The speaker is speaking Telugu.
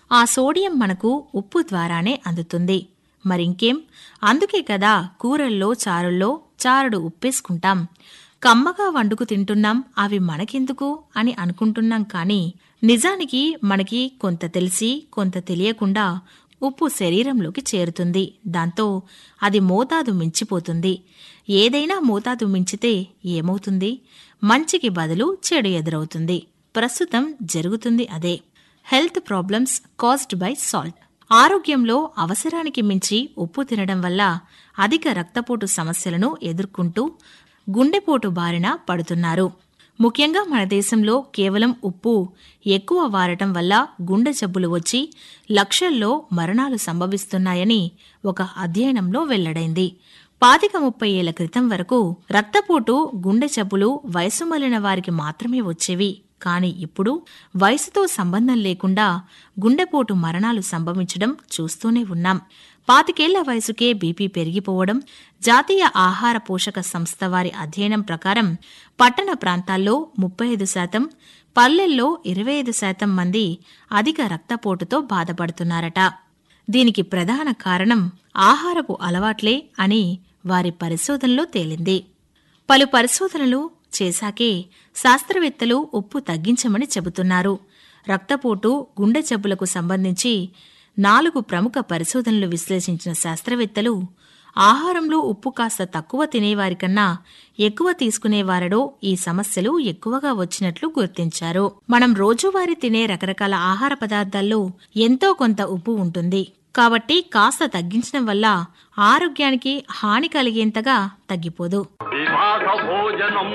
ఆ సోడియం మనకు ఉప్పు ద్వారానే అందుతుంది మరింకేం అందుకే కదా కూరల్లో చారుల్లో చారుడు ఉప్పేసుకుంటాం కమ్మగా వండుకు తింటున్నాం అవి మనకెందుకు అని అనుకుంటున్నాం కానీ నిజానికి మనకి కొంత తెలిసి కొంత తెలియకుండా ఉప్పు శరీరంలోకి చేరుతుంది దాంతో అది మోతాదు మించిపోతుంది ఏదైనా మోతాదు మించితే ఏమవుతుంది మంచికి బదులు చెడు ఎదురవుతుంది ప్రస్తుతం జరుగుతుంది అదే health problems caused by salt ఆరోగ్యంలో అవసరానికి మించి ఉప్పు తినడం వల్ల అధిక రక్తపోటు సమస్యలను ఎదుర్కొంటూ గుండెపోటు బారిన పడుతున్నారు ముఖ్యంగా మన దేశంలో కేవలం ఉప్పు ఎక్కువ వాడటం వల్ల గుండె జబ్బులు వచ్చి లక్షల్లో మరణాలు సంభవిస్తున్నాయని ఒక అధ్యయనంలో వెల్లడైంది పాతిక ముప్పై ఏళ్ల క్రితం వరకు రక్తపోటు గుండె జబ్బులు వయసు మళ్లిన వారికి మాత్రమే వచ్చేవి కాని ఇప్పుడు వయసుతో సంబంధం లేకుండా గుండెపోటు మరణాలు సంభవించడం చూస్తూనే ఉన్నాం పాతికేళ్ల వయసుకే బీపీ పెరిగిపోవడం జాతీయ ఆహార పోషక సంస్థ వారి అధ్యయనం ప్రకారం పట్టణ ప్రాంతాల్లో ముప్పై ఐదు శాతం పల్లెల్లో ఇరవై ఐదు శాతం మంది అధిక రక్తపోటుతో బాధపడుతున్నారట దీనికి ప్రధాన కారణం ఆహారపు అలవాట్లే అని వారి పరిశోధనలో తేలింది పలు పరిశోధనలు చేశాకే శాస్త్రవేత్తలు ఉప్పు తగ్గించమని చెబుతున్నారు రక్తపోటు గుండె జబ్బులకు సంబంధించి నాలుగు ప్రముఖ పరిశోధనలు విశ్లేషించిన శాస్త్రవేత్తలు ఆహారంలో ఉప్పు కాస్త తక్కువ తినేవారికన్నా ఎక్కువ తీసుకునేవారిలో ఈ సమస్యలు ఎక్కువగా వచ్చినట్లు గుర్తించారు మనం రోజువారీ తినే రకరకాల ఆహార పదార్థాల్లో ఎంతో కొంత ఉప్పు ఉంటుంది కాబట్టి కాస్త తగ్గించడం వల్ల ఆరోగ్యానికి హాని కలిగేంతగా తగ్గిపోదు విభాగ భోజనం